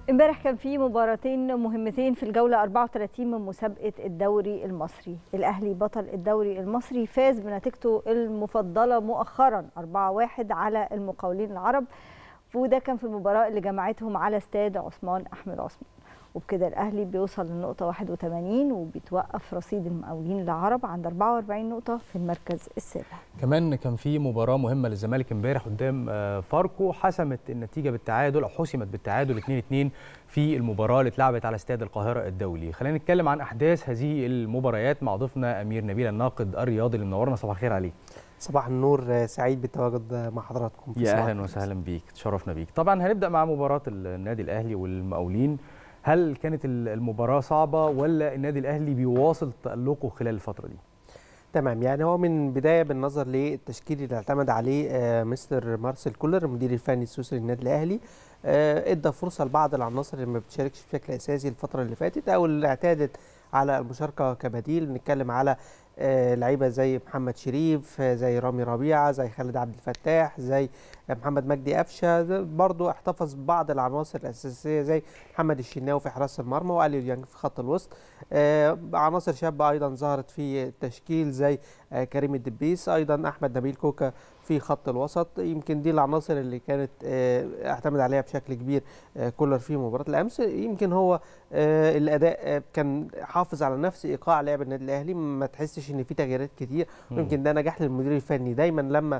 امبارح كان في مباراتين مهمتين في الجولة 34 من مسابقة الدوري المصري الأهلي بطل الدوري المصري فاز بنتيجته المفضلة مؤخرا 4-1 على المقاولين العرب وده كان في المباراة اللي جمعتهم على استاد عثمان أحمد عثمان وبكده الأهلي بيوصل للنقطة 81 وبيتوقف رصيد المقاولين العرب عند 44 نقطة في المركز السابع كمان كان في مباراة مهمة للزمالك امبارح قدام فاركو حسمت النتيجة بالتعادل أو حسمت بالتعادل 2-2 في المباراة اللي اتلعبت على استاد القاهرة الدولي خلينا نتكلم عن أحداث هذه المباريات مع ضيفنا أمير نبيل الناقد الرياضي اللي منورنا صباح الخير عليه صباح النور سعيد بالتواجد مع حضراتكم يا اهلا وسهلا بيك تشرفنا بيك طبعا هنبدا مع مباراه النادي الاهلي والمقاولين هل كانت المباراه صعبه ولا النادي الاهلي بيواصل تالقه خلال الفتره دي تمام يعني هو من بدايه بالنظر للتشكيل اللي اعتمد عليه آه مستر مارسيل كولر المدير الفني السويسري للنادي الاهلي آه ادى فرصه لبعض العناصر اللي ما بتشاركش بشكل اساسي الفتره اللي فاتت او اللي اعتادت على المشاركه كبديل بنتكلم على آه لعيبه زي محمد شريف آه زي رامي ربيعه زي خالد عبد الفتاح زي آه محمد مجدي قفشه برضو احتفظ ببعض العناصر الاساسيه زي محمد الشناوي في حراسه المرمى والي ديانج في خط الوسط عناصر شابه ايضا ظهرت في التشكيل زي كريم الدبيس ايضا احمد نبيل كوكا في خط الوسط يمكن دي العناصر اللي كانت اعتمد عليها بشكل كبير كولر في مباراه الامس يمكن هو الاداء كان حافظ على نفس ايقاع لعب النادي الاهلي ما تحسش ان في تغييرات كتير يمكن ده نجاح للمدير الفني دايما لما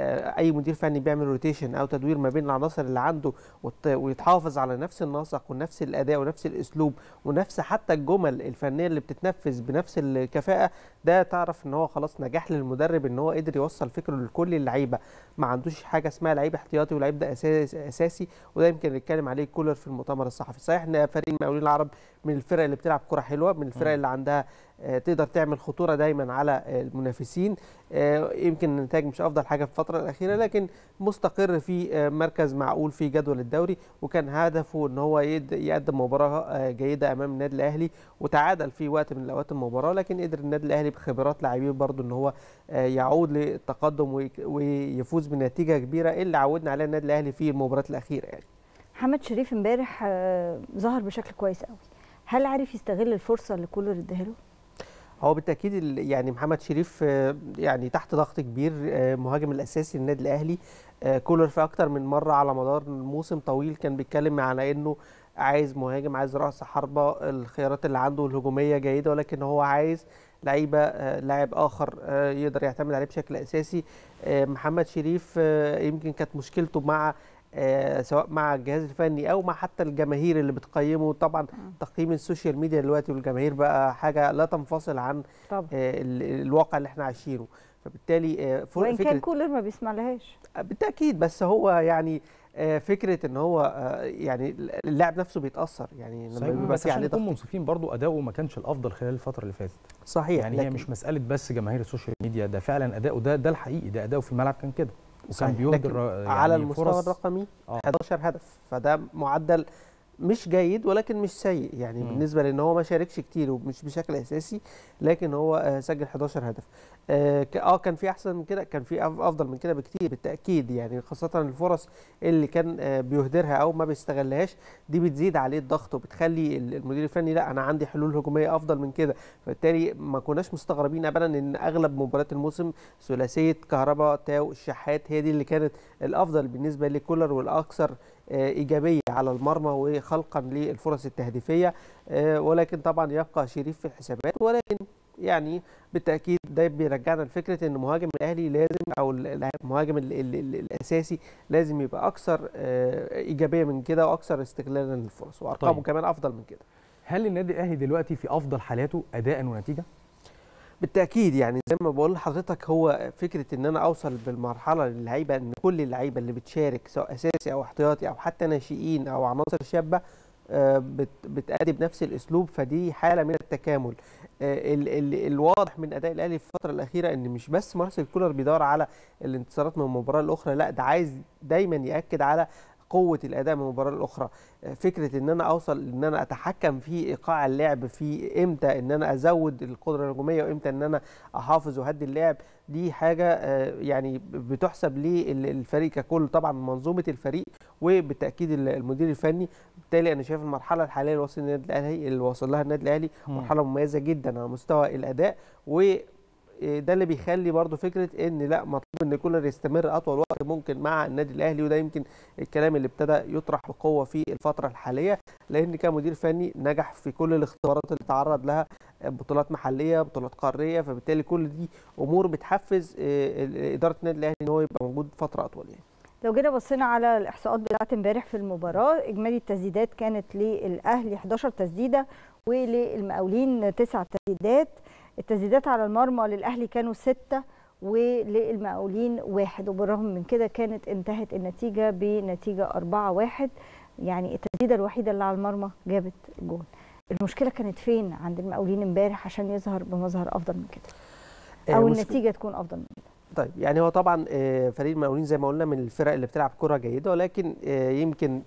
اي مدير فني بيعمل روتيشن او تدوير ما بين العناصر اللي عنده ويتحافظ على نفس النسق ونفس الاداء ونفس الاسلوب ونفس حتى الجمل الفنيه اللي بتتنفذ بنفس الكفاءه ده تعرف ان هو خلاص نجاح للمدرب ان هو قدر يوصل فكره لكل اللعيبه ما عندوش حاجه اسمها لعيب احتياطي ولعيب ده اساسي اساسي وده يمكن نتكلم عليه كولر في المؤتمر الصحفي صحيح ان فريق المقاولين العرب من الفرق اللي بتلعب كره حلوه من الفرق اللي عندها تقدر تعمل خطوره دايما على المنافسين يمكن النتائج مش افضل حاجه في الفتره الاخيره لكن مستقر في مركز معقول في جدول الدوري وكان هدفه ان هو يقدم مباراه جيده امام النادي الاهلي وتعادل في وقت من الاوقات المباراه لكن قدر النادي الاهلي بخبرات لاعبيه برضه ان هو يعود للتقدم ويفوز بنتيجه كبيره اللي عودنا عليها النادي الاهلي في المباراه الاخيره يعني محمد شريف امبارح ظهر بشكل كويس قوي هل عرف يستغل الفرصه اللي كولر اداها له هو بالتاكيد يعني محمد شريف يعني تحت ضغط كبير مهاجم الاساسي للنادي الاهلي كولر في اكتر من مره على مدار موسم طويل كان بيتكلم على انه عايز مهاجم عايز راس حربه الخيارات اللي عنده الهجوميه جيده ولكن هو عايز لعيبه لاعب اخر يقدر يعتمد عليه بشكل اساسي محمد شريف يمكن كانت مشكلته مع آه سواء مع الجهاز الفني او مع حتى الجماهير اللي بتقيمه طبعا تقييم السوشيال ميديا دلوقتي والجماهير بقى حاجه لا تنفصل عن آه الواقع اللي احنا عايشينه فبالتالي آه وان كان كولر ما بيسمع لهاش بالتاكيد بس هو يعني فكره ان هو يعني اللاعب نفسه بيتاثر يعني لما بيبقى بس عشان نكون منصفين برضو اداؤه ما كانش الافضل خلال الفتره اللي فاتت صحيح يعني هي مش مساله بس جماهير السوشيال ميديا ده فعلا اداؤه ده ده الحقيقي ده اداؤه في الملعب كان كده وكان بيهدر يعني على المستوى الرقمي آه. 11 هدف فده معدل مش جيد ولكن مش سيء يعني م. بالنسبه لان هو ما شاركش كتير ومش بشكل اساسي لكن هو سجل 11 هدف اه كان في احسن من كده كان في افضل من كده بكتير بالتاكيد يعني خاصه الفرص اللي كان بيهدرها او ما بيستغلهاش دي بتزيد عليه الضغط وبتخلي المدير الفني لا انا عندي حلول هجوميه افضل من كده فبالتالي ما كناش مستغربين ابدا ان اغلب مباريات الموسم ثلاثيه كهرباء تاو الشحات هي دي اللي كانت الافضل بالنسبه لكولر والاكثر ايجابيه على المرمى وخلقا للفرص التهديفيه ولكن طبعا يبقى شريف في الحسابات ولكن يعني بالتاكيد ده بيرجعنا لفكره ان مهاجم الاهلي لازم او المهاجم ال ال ال الاساسي لازم يبقى اكثر ايجابيه من كده واكثر استغلالا للفرص وارقامه طيب. كمان افضل من كده هل النادي الاهلي دلوقتي في افضل حالاته اداء ونتيجه بالتاكيد يعني زي ما بقول لحضرتك هو فكره ان انا اوصل بالمرحله للعيبه ان كل اللعيبه اللي بتشارك سواء اساسي او احتياطي او حتى ناشئين او عناصر شابه بتأدي بنفس الاسلوب فدي حاله من التكامل ال ال الواضح من اداء الاهلي في الفتره الاخيره ان مش بس مارسيل كولر بيدور على الانتصارات من المباراه الاخرى لا ده عايز دايما ياكد على قوه الاداء من المباراه الاخرى فكره ان انا اوصل ان انا اتحكم في ايقاع اللعب في امتى ان انا ازود القدره الهجوميه وامتى ان انا احافظ وهدي اللعب دي حاجه يعني بتحسب للفريق ككل طبعا منظومه الفريق وبالتاكيد المدير الفني بالتالي انا شايف المرحله الحاليه اللي وصل النادي الاهلي اللي وصل لها النادي الاهلي مرحله مميزه جدا على مستوى الاداء و ده اللي بيخلي برضو فكره ان لا مطلوب ان كولر يستمر اطول وقت ممكن مع النادي الاهلي وده يمكن الكلام اللي ابتدى يطرح بقوه في الفتره الحاليه لان كمدير فني نجح في كل الاختبارات اللي تعرض لها بطولات محليه بطولات قاريه فبالتالي كل دي امور بتحفز اداره النادي الاهلي ان هو يبقى موجود فتره اطول يعني لو جينا بصينا على الاحصاءات بتاعت امبارح في المباراه اجمالي التسديدات كانت للاهلي 11 تسديده وللمقاولين 9 تسديدات التسديدات على المرمى للاهلي كانوا ستة وللمقاولين واحد وبالرغم من كده كانت انتهت النتيجه بنتيجه 4 1 يعني التسديده الوحيده اللي على المرمى جابت جول المشكله كانت فين عند المقاولين امبارح عشان يظهر بمظهر افضل من كده او النتيجه تكون افضل من كده طيب يعني هو طبعا فريق المقاولين زي ما قلنا من الفرق اللي بتلعب كره جيده ولكن يمكن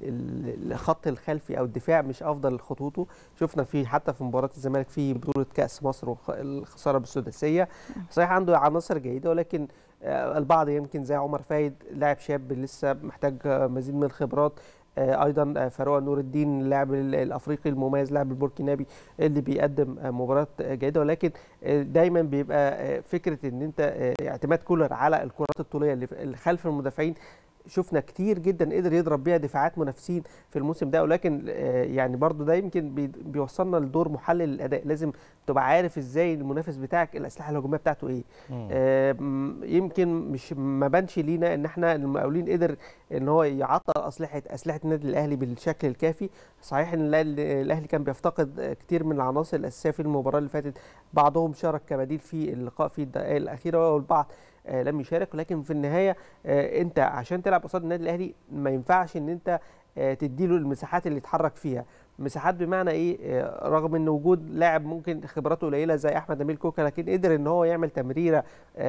الخط الخلفي او الدفاع مش افضل خطوطه شفنا في حتى في مباراه الزمالك في بطوله كاس مصر والخساره بالسداسيه صحيح عنده عناصر جيده ولكن البعض يمكن زي عمر فايد لاعب شاب لسه محتاج مزيد من الخبرات ايضا فاروق نور الدين اللاعب الافريقي المميز لاعب البوركينابي اللي بيقدم مباراه جيده ولكن دايما بيبقى فكره ان انت اعتماد كولر على الكرات الطوليه اللي خلف المدافعين شفنا كتير جدا قدر يضرب بيها دفاعات منافسين في الموسم ده ولكن يعني برضو ده يمكن بيوصلنا لدور محلل الاداء لازم تبقى عارف ازاي المنافس بتاعك الاسلحه الهجوميه بتاعته ايه آه يمكن مش ما بانش لينا ان احنا المقاولين قدر ان هو يعطل اسلحه اسلحه النادي الاهلي بالشكل الكافي صحيح ان الاهلي كان بيفتقد كتير من العناصر الاساسيه في المباراه اللي فاتت بعضهم شارك كبديل في اللقاء في الدقائق الاخيره والبعض آه لم يشارك ولكن في النهايه آه انت عشان تلعب قصاد النادي الاهلي ما ينفعش ان انت آه تديله المساحات اللي يتحرك فيها مساحات بمعنى ايه رغم ان وجود لاعب ممكن خبراته قليله زي احمد نبيل كوكا لكن قدر ان هو يعمل تمريره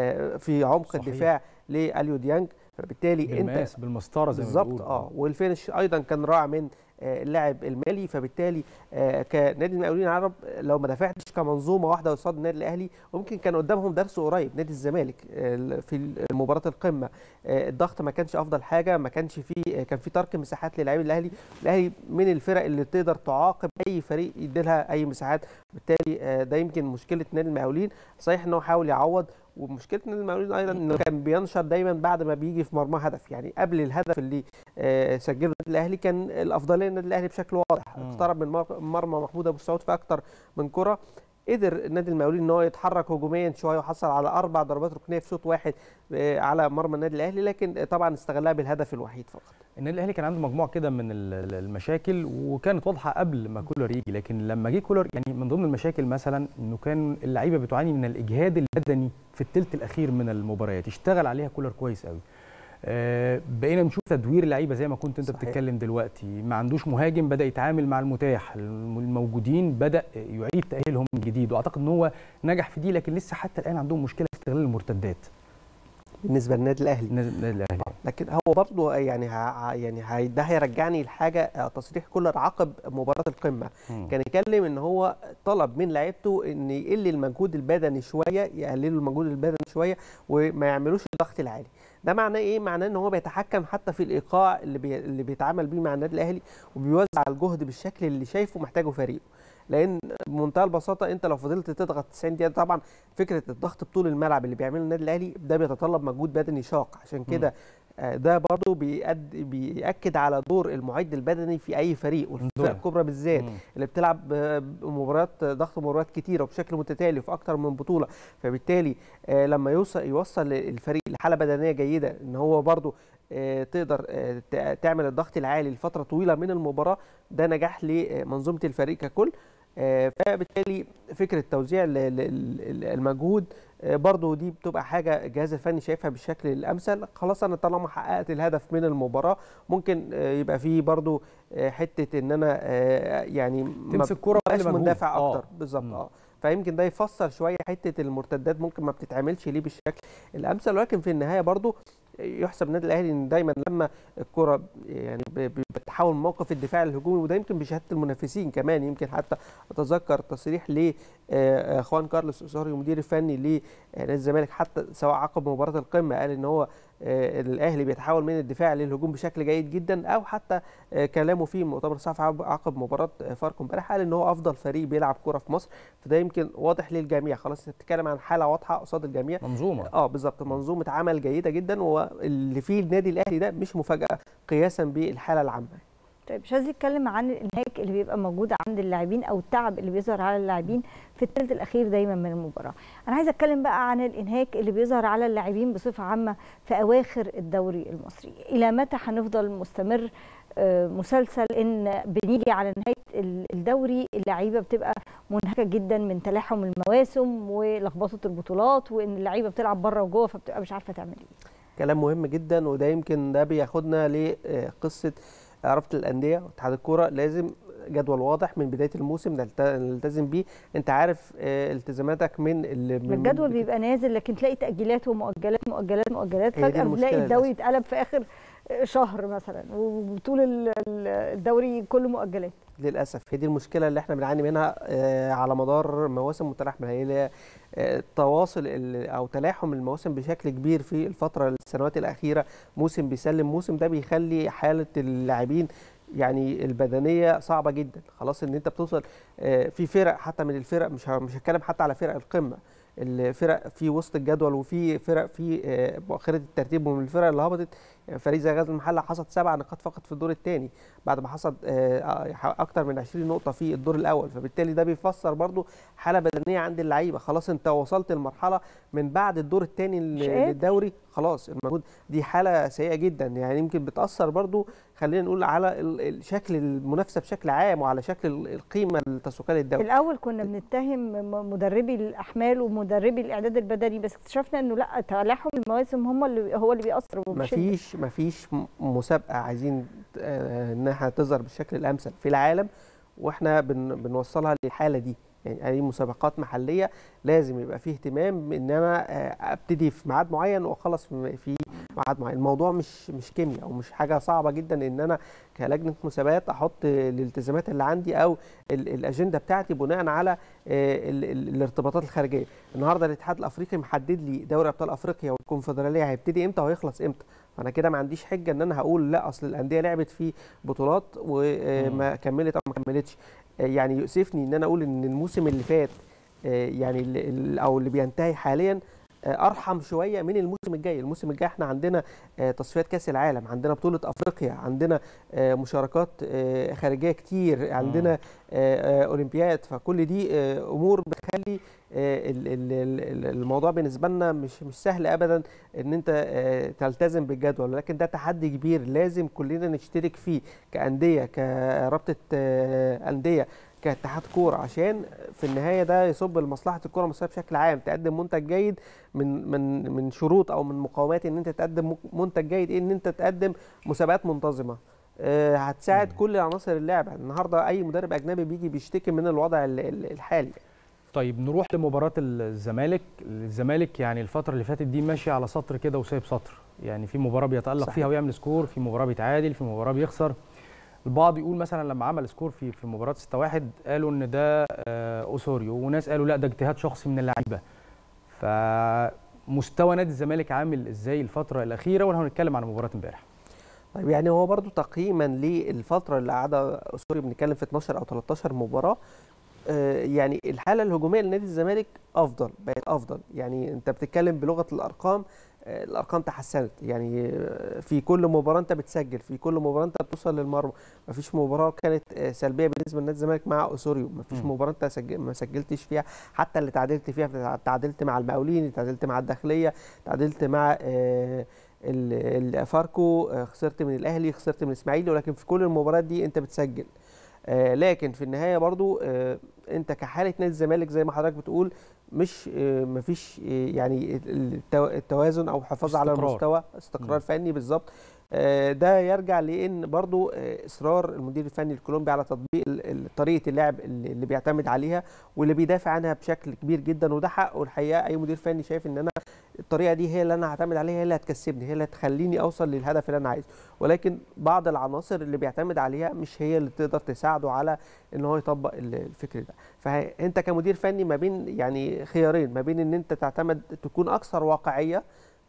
في عمق صحيح. الدفاع لاليو ديانج فبالتالي انت بالمسطره زي ما بالظبط اه والفينش ايضا كان رائع من اللاعب المالي فبالتالي كنادي المقاولين العرب لو ما دافعتش كمنظومه واحده قصاد النادي الاهلي ممكن كان قدامهم درس قريب نادي الزمالك في مباراه القمه الضغط ما كانش افضل حاجه ما كانش فيه كان في ترك مساحات للاعبي الاهلي الاهلي من الفرق اللي تقدر تعاقب اي فريق يديلها اي مساحات بالتالي ده يمكن مشكله نادي المقاولين صحيح ان هو حاول يعوض ومشكله نادي المقاولين ايضا انه كان بينشر دايما بعد ما بيجي في مرمى هدف يعني قبل الهدف اللي آه سجله النادي الاهلي كان الافضليه للنادي الاهلي بشكل واضح اقترب من مرمى محمود ابو السعود في اكتر من كره قدر نادي المقاولين ان هو يتحرك هجوميا شويه وحصل على اربع ضربات ركنيه في شوط واحد على مرمى النادي الاهلي لكن طبعا استغلها بالهدف الوحيد فقط. النادي الاهلي كان عنده مجموعه كده من المشاكل وكانت واضحه قبل ما كولر يجي لكن لما جه كولر يعني من ضمن المشاكل مثلا انه كان اللعيبه بتعاني من الاجهاد البدني في الثلث الاخير من المباريات اشتغل عليها كولر كويس قوي. آه بقينا نشوف تدوير لعيبه زي ما كنت انت صحيح. بتتكلم دلوقتي ما عندوش مهاجم بدا يتعامل مع المتاح الموجودين بدا يعيد تاهيلهم من جديد واعتقد ان هو نجح في دي لكن لسه حتى الان عندهم مشكله في استغلال المرتدات بالنسبه للنادي الاهلي النادي الاهلي لكن هو برضه يعني ها يعني هي ده هيرجعني لحاجه تصريح كولر عقب مباراه القمه م. كان يتكلم ان هو طلب من لعيبته ان يقل المجهود البدني شويه يقللوا المجهود البدني شويه وما يعملوش الضغط العالي ده معناه ايه معناه ان هو بيتحكم حتى في الايقاع اللي بي... اللي بيتعامل بيه مع النادي الاهلي وبيوزع الجهد بالشكل اللي شايفه محتاجه فريقه لان بمنتهى البساطه انت لو فضلت تضغط 90 دقيقه طبعا فكره الضغط بطول الملعب اللي بيعمله النادي الاهلي ده بيتطلب مجهود بدني شاق عشان كده ده برضه بيأد بيأكد على دور المعد البدني في اي فريق والفرق الكبرى بالذات اللي بتلعب مباريات ضغط مباريات كتيره وبشكل متتالي في اكتر من بطوله فبالتالي لما يوصل يوصل الفريق لحاله بدنيه جيده ان هو برضه تقدر تعمل الضغط العالي لفتره طويله من المباراه ده نجاح لمنظومه الفريق ككل فبالتالي فكره توزيع المجهود برضه دي بتبقى حاجه الجهاز الفني شايفها بالشكل الامثل خلاص انا طالما حققت الهدف من المباراه ممكن يبقى فيه برضه حته ان انا يعني تمسك كوره مش مندفع اكتر بالظبط اه فيمكن ده يفسر شويه حته المرتدات ممكن ما بتتعملش ليه بالشكل الامثل ولكن في النهايه برضه يحسب النادي الاهلي ان دايما لما الكره يعني بتحول من موقف الدفاع الهجومي وده يمكن بشهاده المنافسين كمان يمكن حتى اتذكر تصريح ل خوان كارلوس اوسوريو المدير الفني لنادي الزمالك حتى سواء عقب مباراه القمه قال ان هو آه، الاهلي بيتحول من الدفاع للهجوم بشكل جيد جدا او حتى آه، كلامه في مؤتمر الصحفي عقب- عقب مباراه آه، فاركو امبارح قال ان هو افضل فريق بيلعب كوره في مصر فده يمكن واضح للجميع خلاص انت بتتكلم عن حاله واضحه قصاد الجميع منظومه اه بالظبط منظومه عمل جيده جدا واللي فيه النادي الاهلي ده مش مفاجاه قياسا بالحاله العامه طيب مش عايز يتكلم عن الانهاك اللي بيبقى موجود عند اللاعبين او التعب اللي بيظهر على اللاعبين في الثلث الاخير دايما من المباراه انا عايزه اتكلم بقى عن الانهاك اللي بيظهر على اللاعبين بصفه عامه في اواخر الدوري المصري الى متى هنفضل مستمر آه، مسلسل ان بنيجي على نهايه ال- الدوري اللعيبه بتبقى منهكه جدا من تلاحم المواسم ولخبطه البطولات وان اللعيبه بتلعب بره وجوه فبتبقى مش عارفه تعمل ايه كلام مهم جدا وده يمكن ده بياخدنا لقصه رابطه الانديه واتحاد الكوره لازم جدول واضح من بدايه الموسم نلت- نلتزم بيه انت عارف آه، التزاماتك من ال- من الجدول بيبقى نازل لكن تلاقي تاجيلات ومؤجلات مؤجلات مؤجلات هي دي فجاه المشكلة بتلاقي الدوري للأسف. اتقلب في اخر شهر مثلا وطول ال- ال- الدوري كله مؤجلات للاسف هي دي المشكله اللي احنا بنعاني منها آه، على مدار مواسم متلاحمه هي اللي- آه، تواصل ال- او تلاحم المواسم بشكل كبير في الفتره السنوات الاخيره موسم بيسلم موسم ده بيخلي حاله اللاعبين يعني البدنيه صعبه جدا خلاص ان انت بتوصل آه، في فرق حتى من الفرق مش ه- مش هتكلم حتى على فرق القمه الفرق في وسط الجدول وفي فرق في آه، مؤخره الترتيب ومن الفرق اللي هبطت يعني فريق زي غزل المحله حصد سبع نقاط فقط في الدور الثاني بعد ما حصد آه، اكتر من 20 نقطه في الدور الاول فبالتالي ده بيفسر برضو حاله بدنيه عند اللعيبه خلاص انت وصلت لمرحله من بعد الدور الثاني مش قادر. للدوري خلاص المجهود دي حاله سيئه جدا يعني يمكن بتاثر برضو خلينا نقول على ال- ال- شكل المنافسه بشكل عام وعلى شكل ال- القيمه التسويقيه للدوري الاول كنا بنتهم م- مدربي الاحمال ومدربي الاعداد البدني بس اكتشفنا انه لا تلاحم المواسم هم اللي هو اللي بيأثر وبشدة. مفيش مفيش م- مسابقه عايزين آه، انها تظهر بالشكل الامثل في العالم واحنا بن بنوصلها للحاله دي يعني اي مسابقات محليه لازم يبقى فيه اهتمام ان انا آه، ابتدي في ميعاد معين واخلص في في ميعاد معين الموضوع مش مش كيمياء او مش حاجه صعبه جدا ان انا كلجنه مسابقات احط الالتزامات اللي عندي او ال- الاجنده بتاعتي بناء على آه، ال- ال- الارتباطات الخارجيه النهارده الاتحاد الافريقي محدد لي دوري ابطال افريقيا والكونفدراليه هيبتدي امتى وهيخلص امتى فانا كده ما عنديش حجه ان انا هقول لا اصل الانديه لعبت في بطولات وما كملت او ما كملتش آه، يعني يؤسفني ان انا اقول ان الموسم اللي فات آه، يعني ال- ال- او اللي بينتهي حاليا آه، ارحم شويه من الموسم الجاي الموسم الجاي احنا عندنا آه، تصفيات كاس العالم عندنا بطوله افريقيا عندنا آه، مشاركات آه، خارجيه كتير عندنا آه، آه، اولمبياد فكل دي آه، امور بتخلي آه، ال- ال- ال- ال- الموضوع بالنسبه لنا مش مش سهل ابدا ان انت آه، تلتزم بالجدول ولكن ده تحدي كبير لازم كلنا نشترك فيه كانديه كرابطه آه، انديه كاتحاد كوره عشان في النهايه ده يصب لمصلحه الكوره المصريه بشكل عام تقدم منتج جيد من من من شروط او من مقومات ان انت تقدم منتج جيد إيه؟ ان انت تقدم مسابقات منتظمه آه، هتساعد كل عناصر اللعبه النهارده اي مدرب اجنبي بيجي بيشتكي من الوضع ال- ال- الحالي طيب نروح لمباراة الزمالك، الزمالك يعني الفترة اللي فاتت دي ماشي على سطر كده وسايب سطر، يعني في مباراة بيتألق صحيح. فيها ويعمل سكور، في مباراة بيتعادل، في مباراة بيخسر. البعض يقول مثلا لما عمل سكور في في مباراة 6-1 قالوا ان ده آه، اوسوريو وناس قالوا لا ده اجتهاد شخصي من اللعيبة. فمستوى نادي الزمالك عامل ازاي الفترة الأخيرة ولا هنتكلم عن مباراة امبارح؟ طيب يعني هو برضو تقييما للفتره اللي قعدها سوري بنتكلم في 12 او 13 مباراه آه، يعني الحاله الهجوميه لنادي الزمالك افضل بقت افضل يعني انت بتتكلم بلغه الارقام آه، الارقام تحسنت يعني آه، في كل مباراه انت بتسجل في كل مباراه انت بتوصل للمرمى مفيش مباراه كانت آه، سلبيه بالنسبه لنادي الزمالك مع اسوريو مفيش مم. مباراه انت سجل ما سجلتش فيها حتى اللي تعادلت فيها تعادلت مع المقاولين تعادلت مع الداخليه تعادلت مع آه، ال- الفاركو آه، خسرت من الاهلي خسرت من الاسماعيلي ولكن في كل المباريات دي انت بتسجل آه، لكن في النهايه برضو آه، انت كحاله نادي الزمالك زي ما حضرتك بتقول مش آه، مفيش آه، يعني التو- التوازن او الحفاظ على استقرار. المستوى مم. استقرار فني بالظبط آه، ده يرجع لان برضو آه، اصرار المدير الفني الكولومبي على تطبيق ال- ال- طريقه اللعب اللي اللي بيعتمد عليها واللي بيدافع عنها بشكل كبير جدا وده حقه الحقيقه اي مدير فني شايف ان انا الطريقه دي هي اللي انا هعتمد عليها هي اللي هتكسبني هي اللي هتخليني اوصل للهدف اللي انا عايزه ولكن بعض العناصر اللي بيعتمد عليها مش هي اللي تقدر تساعده على ان هو يطبق ال- الفكر ده فانت كمدير فني ما بين يعني خيارين ما بين ان انت تعتمد تكون اكثر واقعيه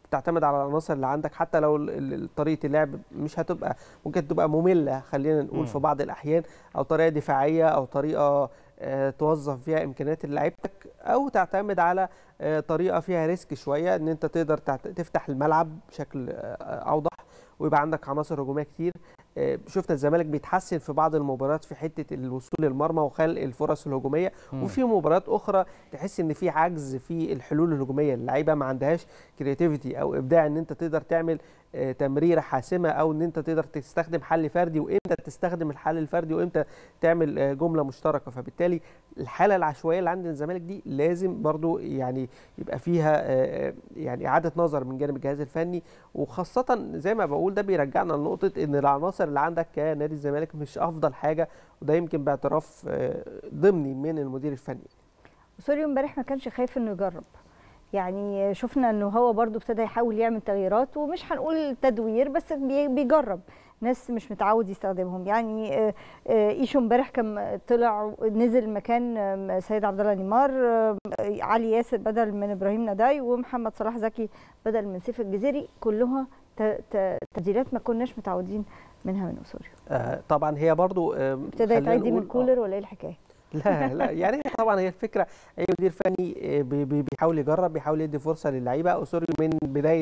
بتعتمد على العناصر اللي عندك حتى لو طريقه اللعب مش هتبقى ممكن تبقى ممله خلينا نقول في بعض الاحيان او طريقه دفاعيه او طريقه توظف فيها امكانيات لعيبتك او تعتمد على طريقه فيها ريسك شويه ان انت تقدر تفتح الملعب بشكل اوضح ويبقى عندك عناصر هجوميه كتير شفنا الزمالك بيتحسن في بعض المباريات في حته الوصول للمرمى وخلق الفرص الهجوميه م. وفي مباريات اخرى تحس ان في عجز في الحلول الهجوميه اللعيبه ما عندهاش كرياتيفيتي او ابداع ان انت تقدر تعمل تمريره حاسمه او ان انت تقدر تستخدم حل فردي وامتى تستخدم الحل الفردي وامتى تعمل جمله مشتركه فبالتالي الحاله العشوائيه اللي عند الزمالك دي لازم برضو يعني يبقى فيها يعني اعاده نظر من جانب الجهاز الفني وخاصه زي ما بقول ده بيرجعنا لنقطه ان العناصر اللي عندك كنادي الزمالك مش افضل حاجه وده يمكن باعتراف ضمني من المدير الفني سوريو امبارح ما كانش خايف انه يجرب يعني شفنا انه هو برضو ابتدى يحاول يعمل تغييرات ومش هنقول تدوير بس بيجرب ناس مش متعود يستخدمهم يعني ايشو امبارح كان طلع نزل مكان سيد عبد الله نيمار علي ياسر بدل من ابراهيم نداي ومحمد صلاح زكي بدل من سيف الجزيري كلها تبديلات ما كناش متعودين منها من اسوريو آه طبعا هي برضو ابتدى يتعدي من كولر ولا ايه الحكايه لا لا يعني طبعا هي الفكره اي مدير فني بيحاول يجرب بيحاول يدي فرصه للعيبه اوسوريو من بدايه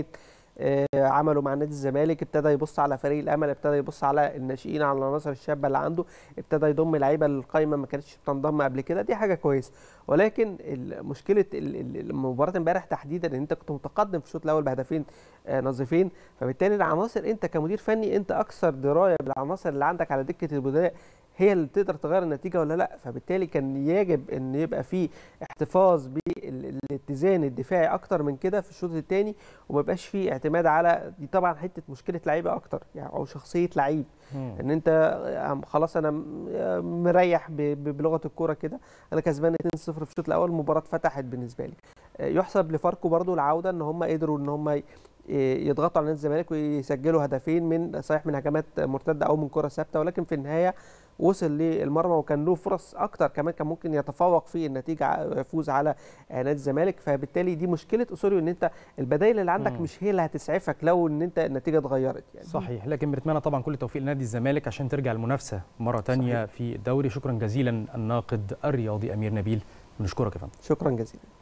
عمله مع نادي الزمالك ابتدى يبص على فريق الامل ابتدى يبص على الناشئين على العناصر الشابه اللي عنده ابتدى يضم لعيبه للقايمه ما كانتش بتنضم قبل كده دي حاجه كويسه ولكن مشكله المباراه امبارح تحديدا ان انت كنت متقدم في الشوط الاول بهدفين نظيفين فبالتالي العناصر انت كمدير فني انت اكثر درايه بالعناصر اللي عندك على دكه البدلاء هي اللي تقدر تغير النتيجه ولا لا فبالتالي كان يجب ان يبقى في احتفاظ بالاتزان الدفاعي اكتر من كده في الشوط الثاني وما يبقاش في اعتماد على دي طبعا حته مشكله لعيبه اكتر يعني او شخصيه لعيب ان انت خلاص انا مريح بلغه الكوره كده انا كسبان 2-0 في الشوط الاول المباراه اتفتحت بالنسبه لي يحسب لفاركو برضو العوده ان هم قدروا ان هم يضغطوا على نادي الزمالك ويسجلوا هدفين من صحيح من هجمات مرتده او من كره ثابته ولكن في النهايه وصل للمرمى وكان له فرص اكتر كمان كان ممكن يتفوق في النتيجه يفوز على نادي الزمالك فبالتالي دي مشكله اسوريو ان انت البدائل اللي عندك مم. مش هي اللي هتسعفك لو ان انت النتيجه اتغيرت يعني صحيح لكن بنتمنى طبعا كل التوفيق لنادي الزمالك عشان ترجع المنافسه مره ثانيه في الدوري شكرا جزيلا الناقد الرياضي امير نبيل بنشكرك يا فندم شكرا جزيلا